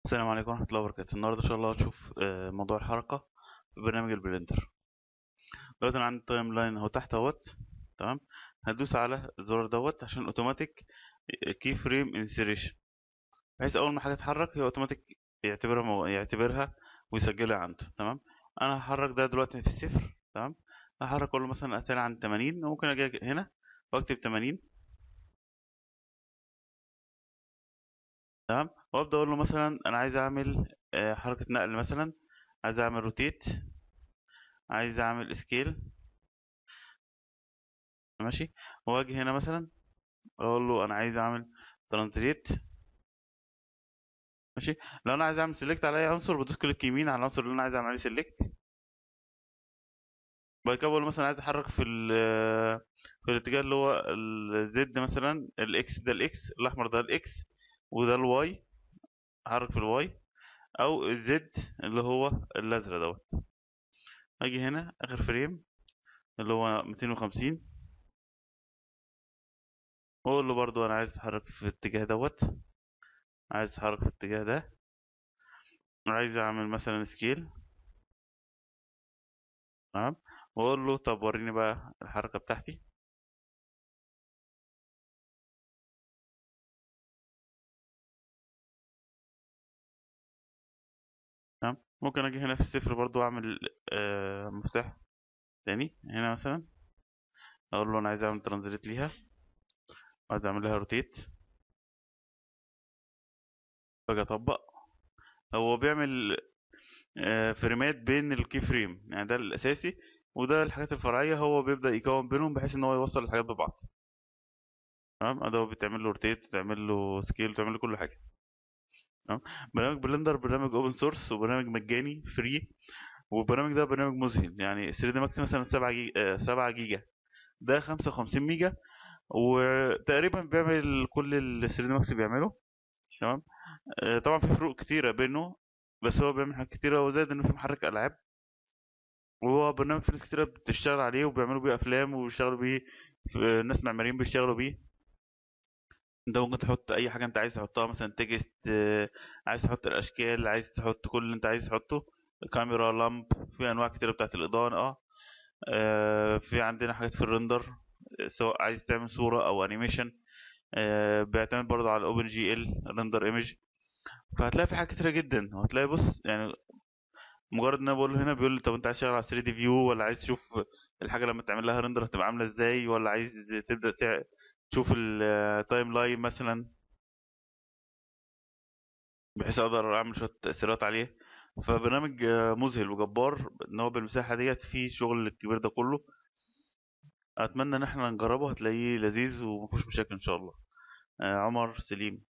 السلام عليكم ورحمة الله وبركاته النهاردة إن شاء الله هنشوف آه، موضوع الحركة في برنامج البلندر دلوقتي أنا عندي تايم لاين أهو تحت أهوت تمام هدوس على الزرار دوت عشان أوتوماتيك كي فريم انسيريشن بحيث أول ما حاجة تتحرك هي أوتوماتيك يعتبرها مو... يعتبرها ويسجلها عنده تمام أنا هحرك ده دلوقتي في الصفر تمام هحرك أقول له مثلا أتاني عند 80 وممكن أجي هنا وأكتب 80 تمام وابدا اقول له مثلا انا عايز اعمل آه، حركه نقل مثلا عايز اعمل روتيت عايز اعمل سكيل ماشي واجي هنا مثلا اقول له انا عايز اعمل ترانزليت ماشي لو انا عايز اعمل سيلكت على اي عنصر بدوس كليك يمين على العنصر اللي انا عايز اعمل عليه سيلكت بعد كده بقول له مثلا عايز احرك في ال في الاتجاه اللي هو الزد مثلا الاكس ده الاكس الاحمر ده الاكس وده الواي احرك في الواي او الزد اللي هو الازرق دوت اجي هنا اخر فريم اللي هو 250 واقول له برضو انا عايز اتحرك في الاتجاه دوت عايز اتحرك في الاتجاه ده عايز اعمل مثلا سكيل تمام واقول له طب وريني بقى الحركه بتاعتي تمام ممكن اجي هنا في الصفر برضو اعمل آه مفتاح تاني هنا مثلا اقول له انا عايز اعمل ترانزليت ليها عايز اعمل لها روتيت باجي اطبق هو بيعمل آه فريمات بين الكي فريم يعني ده الاساسي وده الحاجات الفرعيه هو بيبدا يكون بينهم بحيث ان هو يوصل الحاجات ببعض تمام ده هو بتعمل له روتيت بتعمل له سكيل بتعمل له كل حاجه تمام برنامج بلندر برنامج اوبن سورس وبرنامج مجاني فري والبرنامج ده برنامج مذهل يعني 3 دي ماكس مثلا 7 جيجا 7 جيجا ده 55 ميجا وتقريبا بيعمل كل ال 3 دي ماكس بيعمله تمام آه، طبعا في فروق كتيره بينه بس هو بيعمل حاجات كتيره وزائد انه في محرك العاب وهو برنامج في ناس كتيره بتشتغل عليه وبيعملوا بيه افلام وبيشتغلوا بيه في- ناس معماريين بيشتغلوا بيه انت ممكن تحط اي حاجه انت عايز تحطها مثلا تكست آه، عايز تحط الاشكال عايز تحط كل اللي انت عايز تحطه كاميرا لامب في انواع كتيره بتاعت الاضاءه اه في عندنا حاجات في الريندر آه، سواء عايز تعمل صوره او انيميشن آه، بيعتمد برضه على الاوبن جي ال ريندر ايمج فهتلاقي في حاجات كتيره جدا وهتلاقي بص يعني مجرد ان انا بقول له هنا بيقول لي طب انت عايز تشتغل على 3 دي فيو ولا عايز تشوف الحاجه لما تعمل لها ريندر هتبقى عامله ازاي ولا عايز تبدا تع- تشوف التايم لاين مثلا بحيث اقدر اعمل شويه تاثيرات عليه فبرنامج آه، مذهل وجبار ان هو بالمساحه ديت فيه الشغل الكبير ده كله اتمنى ان احنا نجربه هتلاقيه لذيذ ومفيهوش مشاكل ان شاء الله آه، عمر سليم